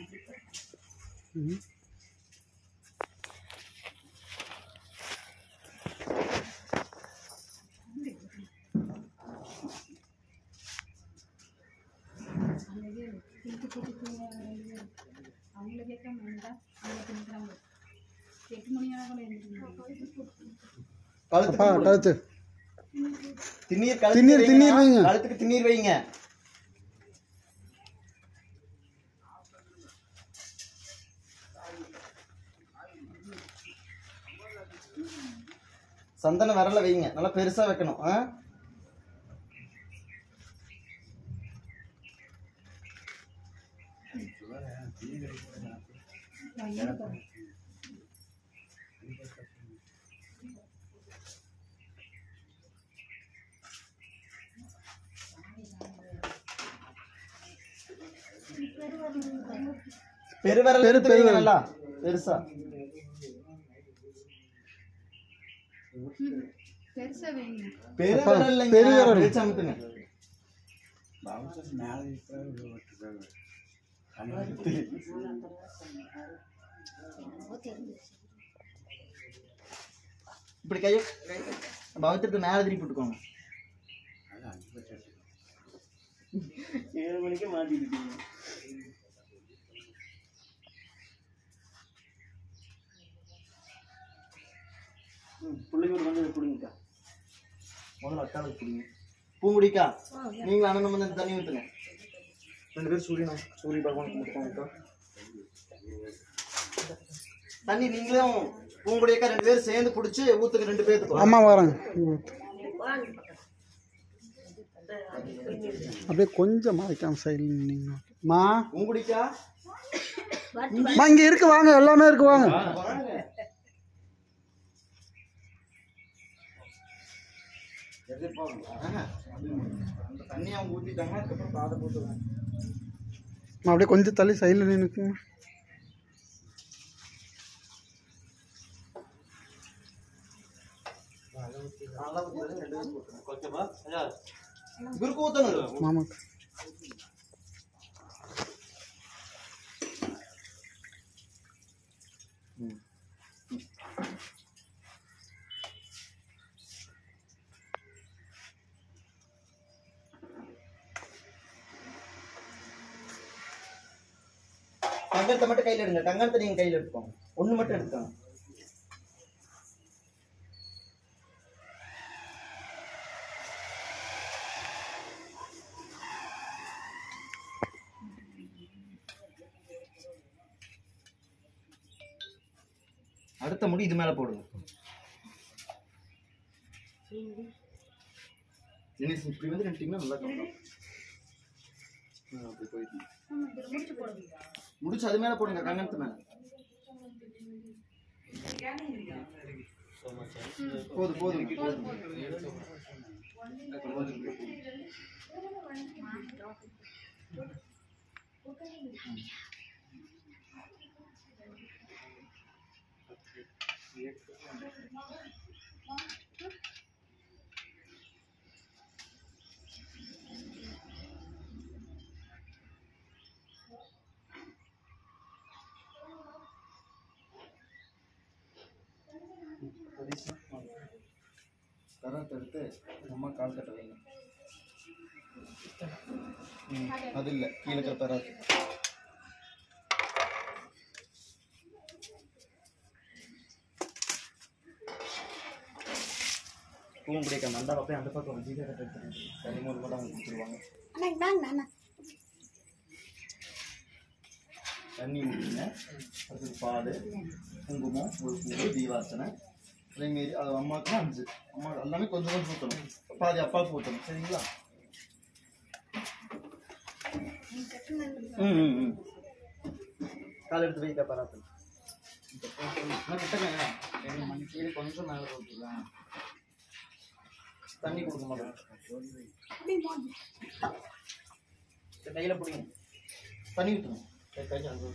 ம். அவங்கள கேட்காம வேண்டா அவங்க தின்னுக்கிறாங்க எட்டு மணி ஆகும் எழுந்திரிக்கணும் அப்பா கழுத்துக்கு கழுத்து திண்ணீர் கழுத்துக்கு திண்ணீர், வைங்க. திண்ணீர் வைங்க. கழுத்துக்கு திண்ணீர் வைங்க சந்தன விரல வைங்க நல்லா பெருசா வைக்கணும் ஆ? பெருவிரல் பெரு- எடுத்து வைங்க பெருவிரல். நல்லா பெருசா பெருசா வைங்க பெருவிரல் இல்லைங்க, பெருவிரல். வெளிச்சம் அமுத்துங்க. இப்படி கையை பவித்திரத்தை மேல திருப்பி விட்டுக்கோங்க ஏழு மணிக்கு மாட்டிட்டு பிள்ளைங்க ஒரு வந்து கொடுங்கக்கா முதல்ல அக்காளுக்கு கொடுங்க பூங்குடிக்கா நீங்களும் அண்ணன் வந்து தண்ணி ஊற்றுங்க ரெண்டு பேரும் சூரியன் சூரிய பகவான் கும்பிட்டுக்கோங்கக்கா தண்ணி நீங்களும் பூங்குடியக்கா ரெண்டு பேரும் சேர்ந்து பிடிச்சி ஊத்துங்க ரெண்டு பேர்த்துக்கும் அம்மா வராங்க அப்படியே கொஞ்சம் மறைக்காம சைடில் நின்னீங்கன்னா மா பூங்குடிக்கா மா இங்கே இருக்கு வாங்க எல்லாமே இருக்கு வாங்க வராங்க ஆஹா. அந்த தண்ணி அவங்க ஊற்றிட்டாங்க அதுக்கப்புறம் பாதை போட்டுருவாங்க மா, அப்படியே கொஞ்சம் தள்ளி சைடில் நின்றுக்குங்க நல்லா ஊற்றிடுங்க ரெண்டு பேரும் போட்டுருங்க ஓகேவா ஐயா இவருக்கு ஊற்றணும் மாமாக்கு டங்கரத்தை மட்டும் கையில் எடுங்க டங்கரத்தை நீங்கள் கையில் எடுத்துக்கோங்க ஒன்று மட்டும் எடுத்துக்கோங்க அடுத்த முடி இது மேலே போடுங்க தினேஷ் இப்படி வந்து நின்றுட்டீங்கன்னா நல்லா இருக்கும். ஆ, அப்படி போயிட்டு முடிச்சு அது மேல போடுங்க கங்கணத்து மேல போதும் போதும் போதும் கரண்ட் எடுத்து அம்மா கால் கட்ட வைங்க ம், அது இல்லை கீழே இருக்கிற பெறாது பூவும் பிடிக்க மண்டா போய் அந்த பக்கம் ஜீரக கட்ட எடுத்துட்டு சரி மூணு மட்டும் அவங்க கொடுத்துருவாங்க தண்ணி ஊற்றுங்க அடுத்தது பால் குங்குமம் ஒரு பூ தீவார்த்தனை அதேமாரி அது அம்மாவுக்கு அஞ்சு அம்மா எல்லாமே கொஞ்சம் கொஞ்சம் ஊற்றணும் பாதி அப்பாவுக்கு ஊற்றணும் சரிங்களா ம் ம் ம் கால் எடுத்து வைக்க பராத்து நான் கிட்டங்க ரெண்டு மணிக்கு கொஞ்சம் மேலே ஊற்றுலாம் தண்ணி கொடுக்க மாட்டேன் கையில் பிடிங்க தண்ணி ஊற்றணும் கையில் அனுப்பு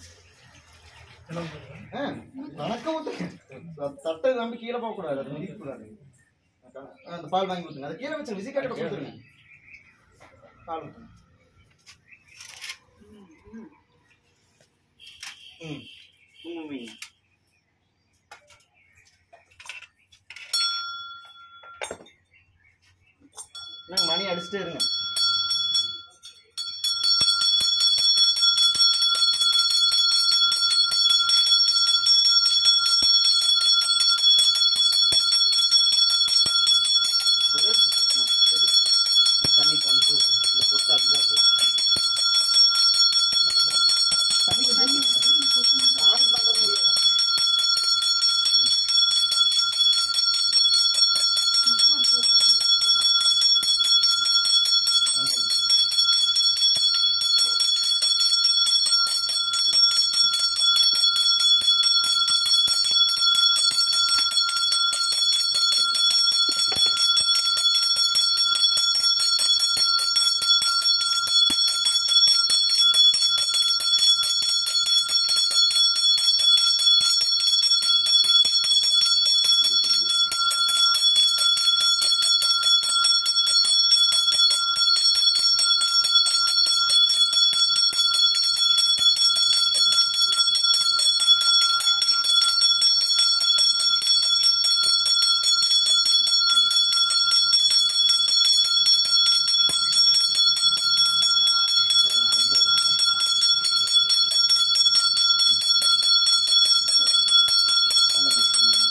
ஆ, கணக்க ஊத்துங்க த- தட்டை நம்பி கீழே போக கூடாது அது மிதிக்க கூடாது ஆ, அந்த பால் வாங்கி ஊத்துங்க அதை கீழே வச்சு விசிக்காட்ட கொடுத்துருங்க பால் ஊத்துங்க ம் குங்குமம் வைங்க என்னங்க மணி அடிச்சுட்டே இருங்க ஒரே சுத்து. ஆ, அப்படியே குத்து. ஆ, தண்ணி கொஞ்சம் ஊத்துங்க. இந்த பொட்டு அப்படிதான் போதும் தண்ணி கொஞ்சம் ஊத்துங்க. சாமி பண்ண முடியாது மஞ்சள். ஒரு பூ. சரி, கொஞ்சம் ஊத்துங்க. அந்த mix பண்ணுங்க.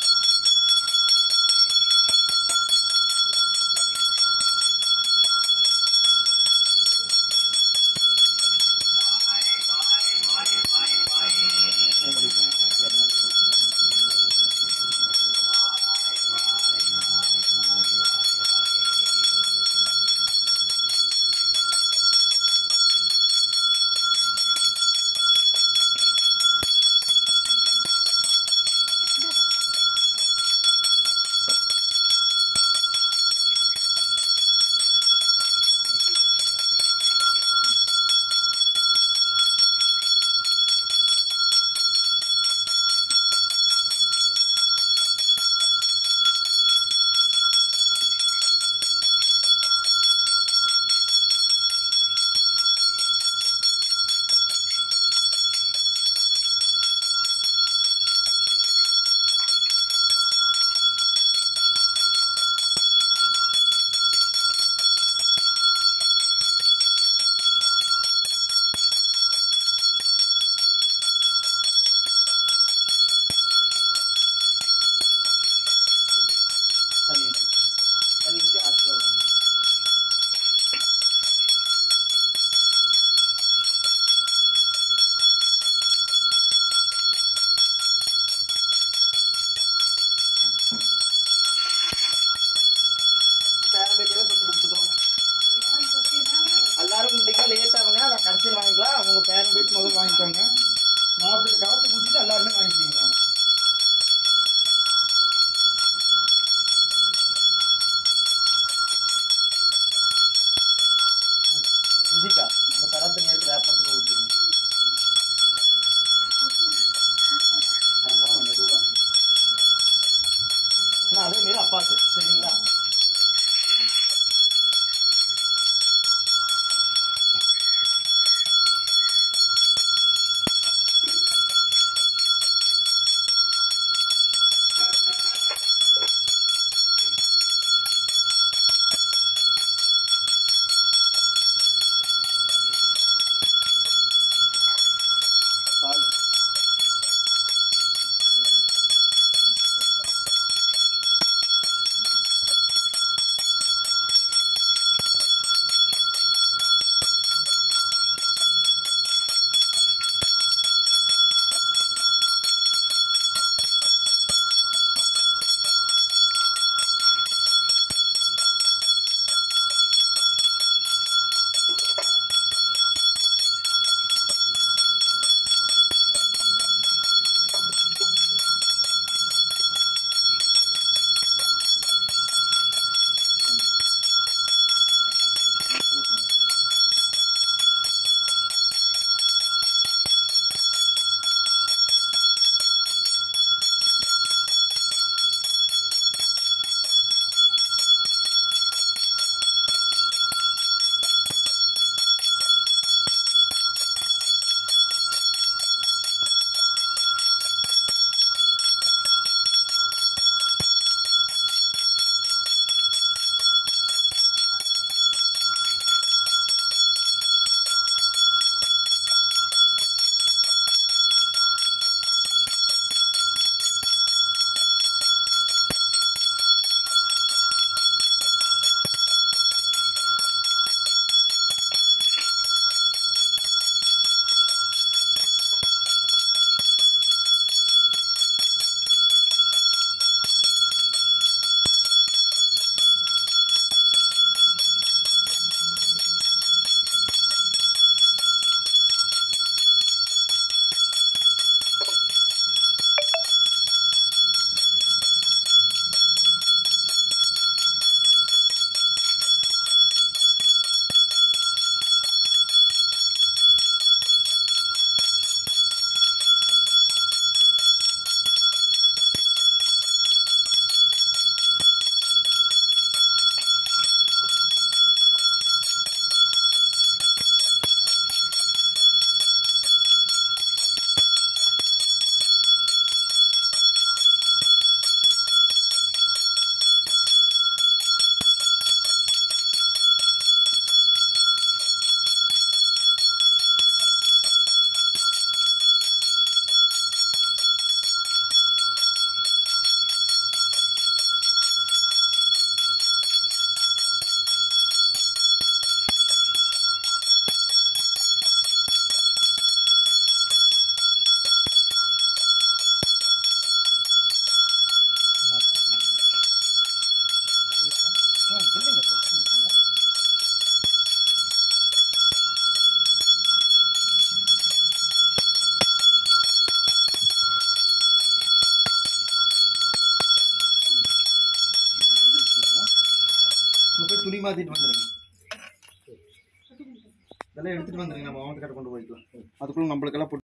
தண்ணி ஊத்திக்கோங்க. தண்ணி ஊற்றி ஆசீர்வாதம் பண்ணுங்க. பேரன் பேத்தியெல்லாம் தொட்டு கும்பிட்டுக்கோங்க. எல்லாரும் கும்பிட்டீங்க லேட் ஆகுங்க அதை கடைசியில் வாங்கிக்கலாம் உங்க பேரன் பேத்தி முதல்ல வாங்கிக்கோங்க நாற்பது கவசம் குடிச்சிட்டு எல்லாருமே வாங்கிக்கிங்களா விஜிகா இந்த கரத்து நேரத்தில் வேப்பனத்துக்கு ஊற்றிடுங்க ஆமாம் மெதுவா ஆனால் அதே மாரி அப்பாக்கு சரிங்களா இப்ப போய் துணி மாத்திட்டு வந்துருங்க இதெல்லாம் எடுத்துட்டு வந்துருங்க நம்ம மாவட்ட கடை கொண்டு போய்க்கலாம் அதுக்குள்ள நம்மளுக்கெல்லாம்